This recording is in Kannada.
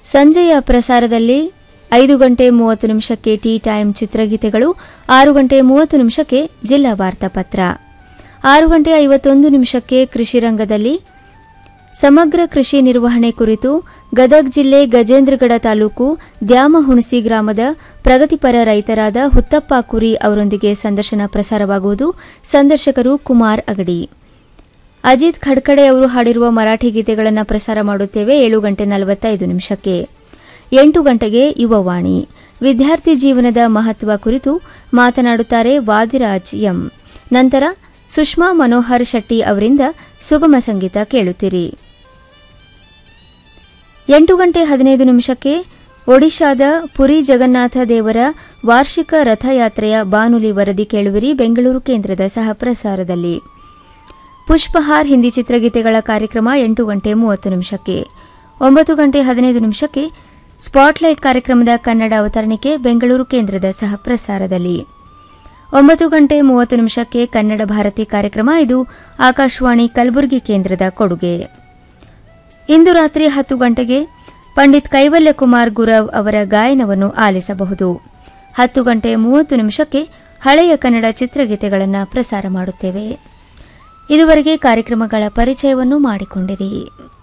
ಸಂಜೆಯ ಪ್ರಸಾರದಲ್ಲಿ ಐದು ಗಂಟೆ ಮೂವತ್ತು ನಿಮಿಷಕ್ಕೆ ಟೀ ಟೈಮ್ ಚಿತ್ರಗೀತೆಗಳು ಆರು ಗಂಟೆ ಮೂವತ್ತು ನಿಮಿಷಕ್ಕೆ ಜಿಲ್ಲಾ ವಾರ್ತಾಪತ್ರ ಆರು ಗಂಟೆ ಐವತ್ತೊಂದು ನಿಮಿಷಕ್ಕೆ ಕೃಷಿ ರಂಗದಲ್ಲಿ ಸಮಗ್ರ ಕೃಷಿ ನಿರ್ವಹಣೆ ಕುರಿತು ಗದಗ್ ಜಿಲ್ಲೆ ಗಜೇಂದ್ರಗಡ ತಾಲೂಕು ದ್ಯಾಮಹುಣಸಿ ಗ್ರಾಮದ ಪ್ರಗತಿಪರ ರೈತರಾದ ಹುತ್ತಪ್ಪ ಕುರಿ ಅವರೊಂದಿಗೆ ಸಂದರ್ಶನ ಪ್ರಸಾರವಾಗುವುದು ಸಂದರ್ಶಕರು ಕುಮಾರ್ ಅಗಡಿ ಅಜಿತ್ ಖಡ್ಕಡೆ ಅವರು ಹಾಡಿರುವ ಮರಾಠಿ ಗೀತೆಗಳನ್ನು ಪ್ರಸಾರ ಮಾಡುತ್ತೇವೆ ಏಳು ಗಂಟೆ ನಲವತ್ತೈದು ನಿಮಿಷಕ್ಕೆ ಎಂಟು ಗಂಟೆಗೆ ಯುವವಾಣಿ ವಿದ್ಯಾರ್ಥಿ ಜೀವನದ ಮಹತ್ವ ಕುರಿತು ಮಾತನಾಡುತ್ತಾರೆ ವಾದಿರಾಜ್ ಎಂ ನಂತರ ಸುಷ್ಮಾ ಮನೋಹರ್ ಶೆಟ್ಟಿ ಅವರಿಂದ ಸುಗಮ ಸಂಗೀತ ಕೇಳುತ್ತೀರಿ ಎಂಟು ಗಂಟೆ ಹದಿನೈದು ನಿಮಿಷಕ್ಕೆ ಒಡಿಶಾದ ಪುರಿ ಜಗನ್ನಾಥ ದೇವರ ವಾರ್ಷಿಕ ರಥಯಾತ್ರೆಯ ಬಾನುಲಿ ವರದಿ ಕೇಳುವಿರಿ ಬೆಂಗಳೂರು ಕೇಂದ್ರದ ಸಹ ಪ್ರಸಾರದಲ್ಲಿ ಪುಷ್ಪಹಾರ್ ಹಿಂದಿ ಚಿತ್ರಗೀತೆಗಳ ಕಾರ್ಯಕ್ರಮ ಎಂಟು ಗಂಟೆ ಮೂವತ್ತು ನಿಮಿಷಕ್ಕೆ ಒಂಬತ್ತು ಗಂಟೆ ಹದಿನೈದು ನಿಮಿಷಕ್ಕೆ ಸ್ಪಾಟ್ಲೈಟ್ ಕಾರ್ಯಕ್ರಮದ ಕನ್ನಡ ಅವತರಣಿಕೆ ಬೆಂಗಳೂರು ಕೇಂದ್ರದ ಸಹ ಪ್ರಸಾರದಲ್ಲಿ ಒಂಬತ್ತು ಗಂಟೆ ಮೂವತ್ತು ನಿಮಿಷಕ್ಕೆ ಕನ್ನಡ ಭಾರತಿ ಕಾರ್ಯಕ್ರಮ ಇದು ಆಕಾಶವಾಣಿ ಕಲಬುರಗಿ ಕೇಂದ್ರದ ಕೊಡುಗೆ ಇಂದು ರಾತ್ರಿ ಹತ್ತು ಗಂಟೆಗೆ ಪಂಡಿತ್ ಕೈವಲ್ಯ ಕುಮಾರ್ ಗುರವ್ ಅವರ ಗಾಯನವನ್ನು ಆಲಿಸಬಹುದು ಹತ್ತು ಗಂಟೆ ಮೂವತ್ತು ನಿಮಿಷಕ್ಕೆ ಹಳೆಯ ಕನ್ನಡ ಚಿತ್ರಗೀತೆಗಳನ್ನು ಪ್ರಸಾರ ಮಾಡುತ್ತೇವೆ ಇದುವರೆಗೆ ಕಾರ್ಯಕ್ರಮಗಳ ಪರಿಚಯವನ್ನು ಮಾಡಿಕೊಂಡಿರಿ